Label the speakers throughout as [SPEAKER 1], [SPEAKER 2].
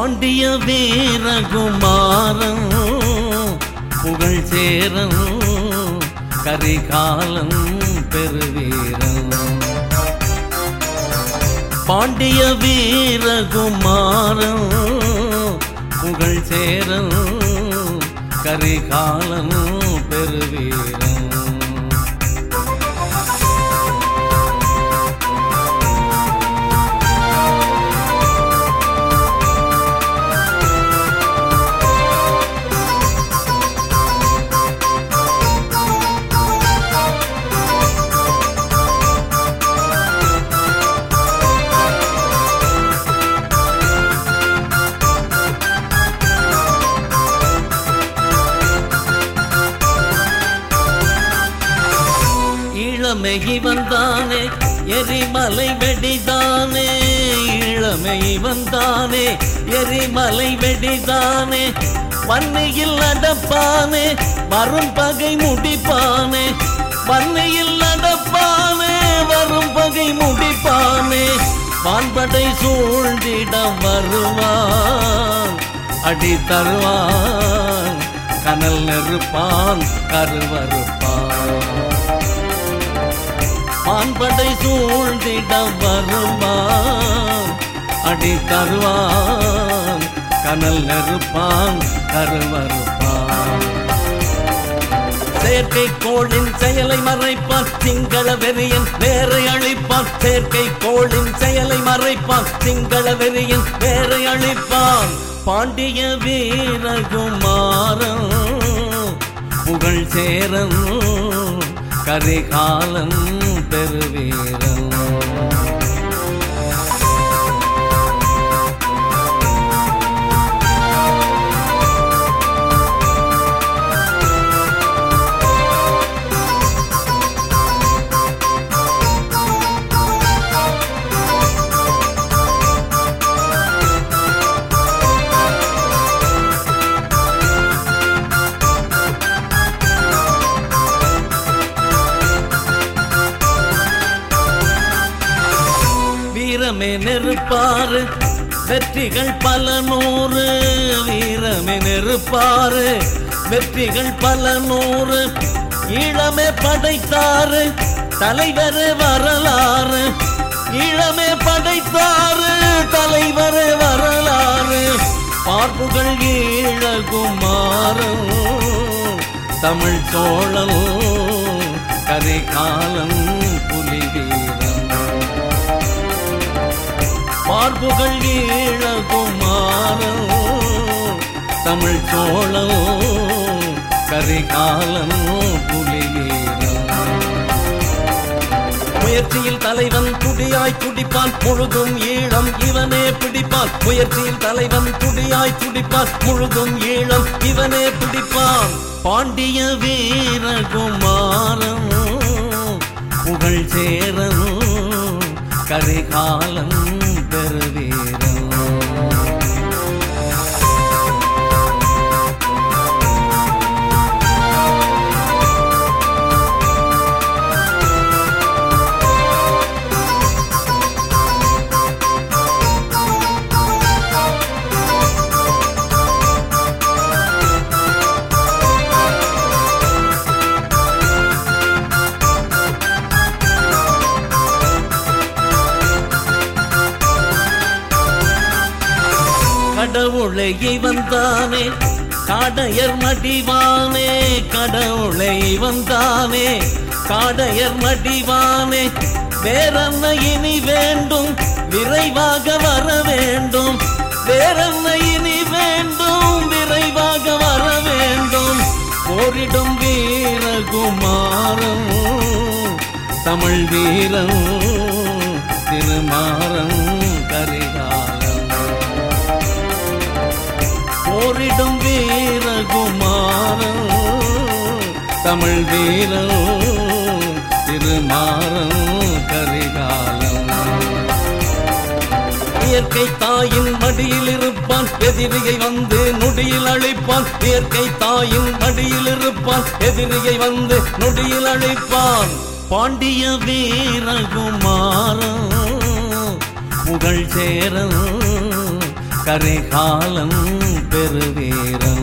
[SPEAKER 1] பாண்டிய வீரகுமாரன் புகழ் சேரன் கரிகாலன் பெருவீரன் பாண்டிய வீரகுமாரன் புகழ் சேரன் கரிகாலன் பெருவீரன் இளமை வந்தானே எரிமலை வெடிதானே இளமை வந்தானே எரிமலை வெடிதானே வன்னையில் நடப்பானே வரும் பகை முடிப்பானே வன்னையில் நடப்பானே வரும் பகை முடிப்பானே வான்படை சூழ்ந்திட வருவான் அடி தருவான் கனல் நெருப்பான் கருவறுப்பான் மான்படை சூழ்ந்திட வருவான் அடி தருவான் கனல் நெருப்பான் கருவறுப்பான் செயற்கை கோளின் செயலை மறைப்பான் சிங்கள வெறியன் வேரை அழிப்பான் செயற்கை கோளின் செயலை மறைப்பான் சிங்கள வெறியன் வேரை அழிப்பான் பாண்டிய வீரகுமாரன் புகழ் சேரன் கரிகாலன் பெருவீரன் வீரமே நெருப்பாரு வெற்றிகள் பல நூறு வீரமே நெருப்பாரு வெற்றிகள் பல நூறு ஈழமே படைத்தாரு தலைவர் வரலாறு ஈழமே படைத்தாரு தலைவர் வரலாறு பார்ப்புகள் ஈழகுமாரன் தமிழ் சோழன் கரிகாலன் புலி வீரன் பார்ப்புகள் ஈழகுமாரன் தமிழ் சோழன் கரிகாலன் புலி வீரன் முயற்சியில் தலைவன் துடியாய் துடிப்பான் முழுதும் ஈழம் இவனே பிடிப்பான் முயற்சியில் தலைவன் துடியாய் துடிப்பான் முழுதும் ஈழம் இவனே பிடிப்பான் பாண்டிய வீரகுமாரன் புகழ் சேரன் கரிகாலன் பெருவீரன் கடவுளை வந்தானே காடையர் மடிவானே கடவுளை வந்தானே காடையர் மடிவானே வேறென்ன இனி வேண்டும் விரைவாக வர வேண்டும் வேறென்ன இனி வேண்டும் விரைவாக வர வேண்டும் போரிடும் வீரகுமாரன் தமிழ் வீரன் திருமாறன் கரிகாலன் போரிடும் வீரகுமாரன் தமிழ் வீரன் திருமாறன் கரிகாலன் இயற்கை தாயின் மடியில் இருப்பான் எதிரியை வந்து நொடியில் அழிப்பான் இயற்கை தாயின் மடியில் இருப்பான் எதிரியை வந்து நொடியில் அழிப்பான் பாண்டிய வீரகுமாரன் புகழ் சேரன் கரிகாலம் பெருவீரன்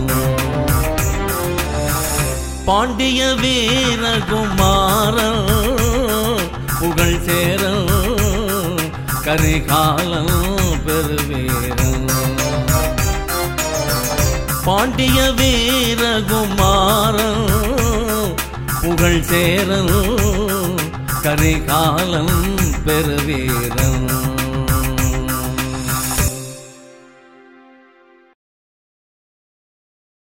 [SPEAKER 1] பாண்டிய வீரகுமாரன் புகழ் சேரன் கரிகாலம் பெருவீரன் பாண்டிய வீரகுமாரன் புகழ் சேரன் கரிகாலம் பெருவீரன்